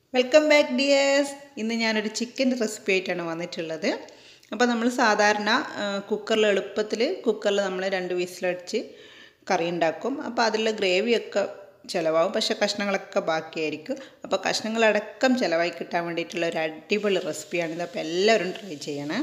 welcome back dears ഇന്ന് ഞാനൊരു ചിക്കൻ്റെ റെസിപ്പി ആയിട്ടാണ് വന്നിട്ടുള്ളത് അപ്പോൾ നമ്മൾ സാധാരണ കുക്കറിൽ എളുപ്പത്തിൽ കുക്കറിൽ നമ്മൾ രണ്ട് വിസിലടിച്ച് കറി ഉണ്ടാക്കും അപ്പോൾ അതിലുള്ള ഗ്രേവിയൊക്കെ ചിലവാകും പക്ഷേ കഷ്ണങ്ങളൊക്കെ ബാക്കിയായിരിക്കും അപ്പോൾ കഷ്ണങ്ങളടക്കം ചിലവായി കിട്ടാൻ വേണ്ടിയിട്ടുള്ള ഒരു അടിപൊളി റെസിപ്പിയാണിത് അപ്പോൾ എല്ലാവരും ട്രൈ ചെയ്യണേ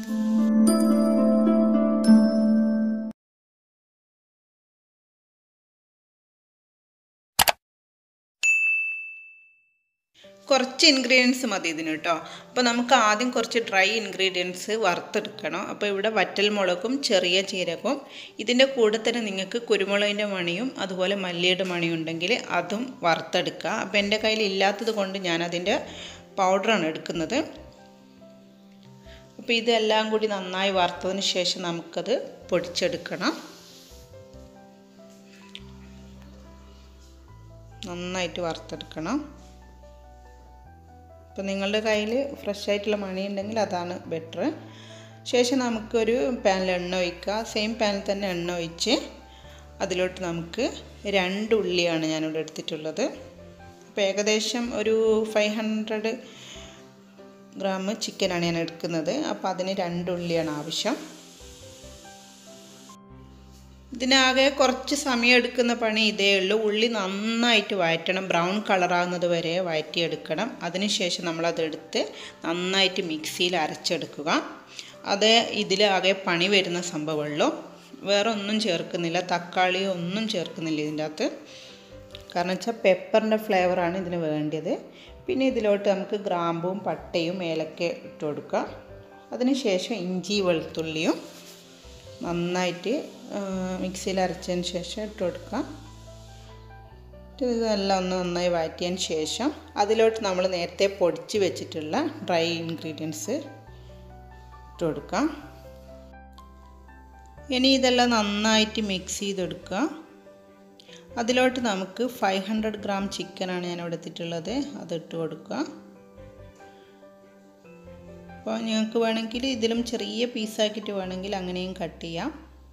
കുറച്ച് ഇൻഗ്രീഡിയൻസ് മതി ഇതിന് കേട്ടോ അപ്പോൾ നമുക്ക് ആദ്യം കുറച്ച് ഡ്രൈ ഇൻഗ്രീഡിയൻസ് വറുത്തെടുക്കണം അപ്പോൾ ഇവിടെ വറ്റൽമുളകും ചെറിയ ജീരകവും ഇതിൻ്റെ കൂടെ തന്നെ നിങ്ങൾക്ക് കുരുമുളകിൻ്റെ മണിയും അതുപോലെ മല്ലിയുടെ മണിയും ഉണ്ടെങ്കിൽ അതും വറുത്തെടുക്കുക അപ്പോൾ എൻ്റെ കയ്യിൽ ഇല്ലാത്തത് കൊണ്ട് ഞാനതിൻ്റെ പൗഡറാണ് എടുക്കുന്നത് അപ്പോൾ ഇതെല്ലാം കൂടി നന്നായി വറുത്തതിന് ശേഷം നമുക്കത് പൊടിച്ചെടുക്കണം നന്നായിട്ട് വറുത്തെടുക്കണം അപ്പോൾ നിങ്ങളുടെ കയ്യിൽ ഫ്രഷ് ആയിട്ടുള്ള മണി ഉണ്ടെങ്കിൽ അതാണ് ബെറ്റർ ശേഷം നമുക്കൊരു പാനിൽ എണ്ണ ഒഴിക്കുക സെയിം പാനിൽ തന്നെ എണ്ണ ഒഴിച്ച് അതിലോട്ട് നമുക്ക് രണ്ട് ഉള്ളിയാണ് ഞാനിവിടെ എടുത്തിട്ടുള്ളത് അപ്പോൾ ഏകദേശം ഒരു ഫൈവ് ഹൺഡ്രഡ് ഗ്രാം ചിക്കനാണ് ഞാൻ എടുക്കുന്നത് അപ്പോൾ അതിന് രണ്ട് ഉള്ളിയാണ് ആവശ്യം ഇതിനാകെ കുറച്ച് സമയം എടുക്കുന്ന പണി ഇതേ ഉള്ളൂ ഉള്ളി നന്നായിട്ട് വഴറ്റണം ബ്രൗൺ കളറാകുന്നത് വരെ വഴറ്റിയെടുക്കണം അതിനുശേഷം നമ്മളതെടുത്ത് നന്നായിട്ട് മിക്സിയിൽ അരച്ചെടുക്കുക അത് ഇതിലാകെ പണി വരുന്ന സംഭവമുള്ളൂ വേറെ ഒന്നും ചേർക്കുന്നില്ല തക്കാളി ഒന്നും ചേർക്കുന്നില്ല ഇതിൻ്റെ അകത്ത് കാരണം വെച്ചാൽ പെപ്പറിൻ്റെ ഫ്ലേവറാണ് ഇതിന് വേണ്ടത് പിന്നെ ഇതിലോട്ട് നമുക്ക് ഗ്രാമ്പും പട്ടയും ഏലക്ക ഇട്ട് കൊടുക്കുക അതിനുശേഷം ഇഞ്ചി വെളുത്തുള്ളിയും നന്നായിട്ട് മിക്സിയിൽ അരച്ചതിന് ശേഷം ഇട്ട് കൊടുക്കാം ഇതെല്ലാം ഒന്ന് നന്നായി വഴറ്റിയതിന് ശേഷം അതിലോട്ട് നമ്മൾ നേരത്തെ പൊടിച്ച് വെച്ചിട്ടുള്ള ഡ്രൈ ഇൻഗ്രീഡിയൻസ് ഇട്ട് കൊടുക്കാം ഇനി ഇതെല്ലാം നന്നായിട്ട് മിക്സ് ചെയ്തെടുക്കുക അതിലോട്ട് നമുക്ക് ഫൈവ് ഹൺഡ്രഡ് ഗ്രാം ചിക്കനാണ് ഞാൻ എടുത്തിട്ടുള്ളത് അത് ഇട്ട് കൊടുക്കുക അപ്പോൾ നിങ്ങൾക്ക് വേണമെങ്കിൽ ഇതിലും ചെറിയ പീസാക്കിയിട്ട് വേണമെങ്കിൽ അങ്ങനെയും കട്ട് ചെയ്യാം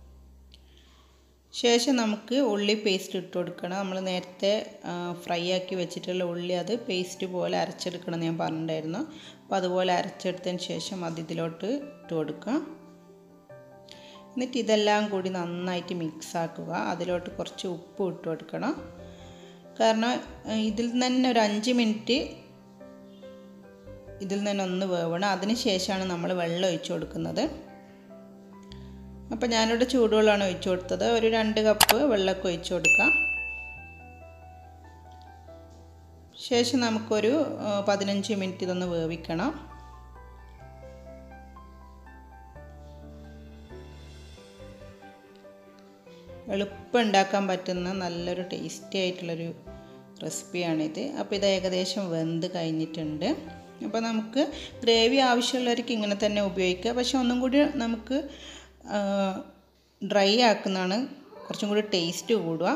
ശേഷം നമുക്ക് ഉള്ളി പേസ്റ്റ് ഇട്ട് കൊടുക്കണം നമ്മൾ നേരത്തെ ഫ്രൈ ആക്കി വെച്ചിട്ടുള്ള ഉള്ളി അത് പേസ്റ്റ് പോലെ അരച്ചെടുക്കണം എന്ന് ഞാൻ പറഞ്ഞിട്ടുണ്ടായിരുന്നു അപ്പോൾ അതുപോലെ അരച്ചെടുത്തതിന് ശേഷം അത് ഇതിലോട്ട് ഇട്ട് കൊടുക്കുക എന്നിട്ട് ഇതെല്ലാം കൂടി നന്നായിട്ട് മിക്സ് ആക്കുക അതിലോട്ട് കുറച്ച് ഉപ്പ് ഇട്ട് കൊടുക്കണം കാരണം ഇതിൽ തന്നെ ഒരു അഞ്ച് മിനിറ്റ് ഇതിൽ നിന്ന് ഒന്ന് വേവണം അതിന് ശേഷമാണ് നമ്മൾ വെള്ളം ഒഴിച്ചു കൊടുക്കുന്നത് അപ്പോൾ ഞാനിവിടെ ചൂടുവെള്ളമാണ് ഒഴിച്ചു കൊടുത്തത് ഒരു രണ്ട് കപ്പ് വെള്ളമൊക്കെ ഒഴിച്ചു കൊടുക്കാം ശേഷം നമുക്കൊരു പതിനഞ്ച് മിനിറ്റ് ഇതൊന്ന് വേവിക്കണം എളുപ്പം ഉണ്ടാക്കാൻ പറ്റുന്ന നല്ലൊരു ടേസ്റ്റി ആയിട്ടുള്ളൊരു റെസിപ്പിയാണിത് അപ്പോൾ ഇത് ഏകദേശം വെന്ത് കഴിഞ്ഞിട്ടുണ്ട് അപ്പോൾ നമുക്ക് ഗ്രേവി ആവശ്യമുള്ളവർക്ക് ഇങ്ങനെ തന്നെ ഉപയോഗിക്കുക പക്ഷെ ഒന്നും കൂടി നമുക്ക് ഡ്രൈ ആക്കുന്നതാണ് കുറച്ചും കൂടി ടേസ്റ്റ് കൂടുക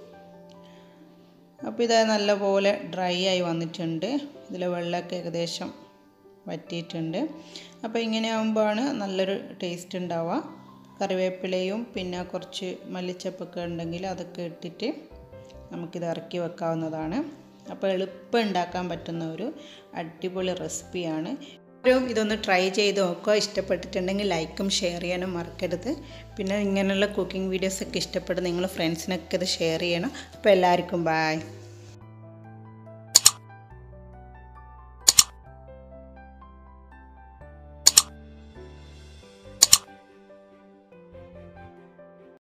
അപ്പോൾ ഇത് നല്ലപോലെ ഡ്രൈ ആയി വന്നിട്ടുണ്ട് ഇതിലെ വെള്ളമൊക്കെ ഏകദേശം വറ്റിയിട്ടുണ്ട് അപ്പോൾ ഇങ്ങനെ ആകുമ്പോഴാണ് നല്ലൊരു ടേസ്റ്റ് ഉണ്ടാവുക കറിവേപ്പിലയും പിന്നെ കുറച്ച് മല്ലിച്ചപ്പൊക്കെ ഉണ്ടെങ്കിൽ അതൊക്കെ ഇട്ടിട്ട് നമുക്കിത് ഇറക്കി വെക്കാവുന്നതാണ് അപ്പോൾ എളുപ്പം ഉണ്ടാക്കാൻ പറ്റുന്ന ഒരു അടിപൊളി റെസിപ്പിയാണ് എല്ലാവരും ഇതൊന്ന് ട്രൈ ചെയ്ത് നോക്കുക ഇഷ്ടപ്പെട്ടിട്ടുണ്ടെങ്കിൽ ലൈക്കും ഷെയർ ചെയ്യാനും മറക്കരുത് പിന്നെ ഇങ്ങനെയുള്ള കുക്കിംഗ് വീഡിയോസൊക്കെ ഇഷ്ടപ്പെട്ട് നിങ്ങൾ ഫ്രണ്ട്സിനൊക്കെ ഇത് ഷെയർ ചെയ്യണം അപ്പോൾ എല്ലാവർക്കും ബായ്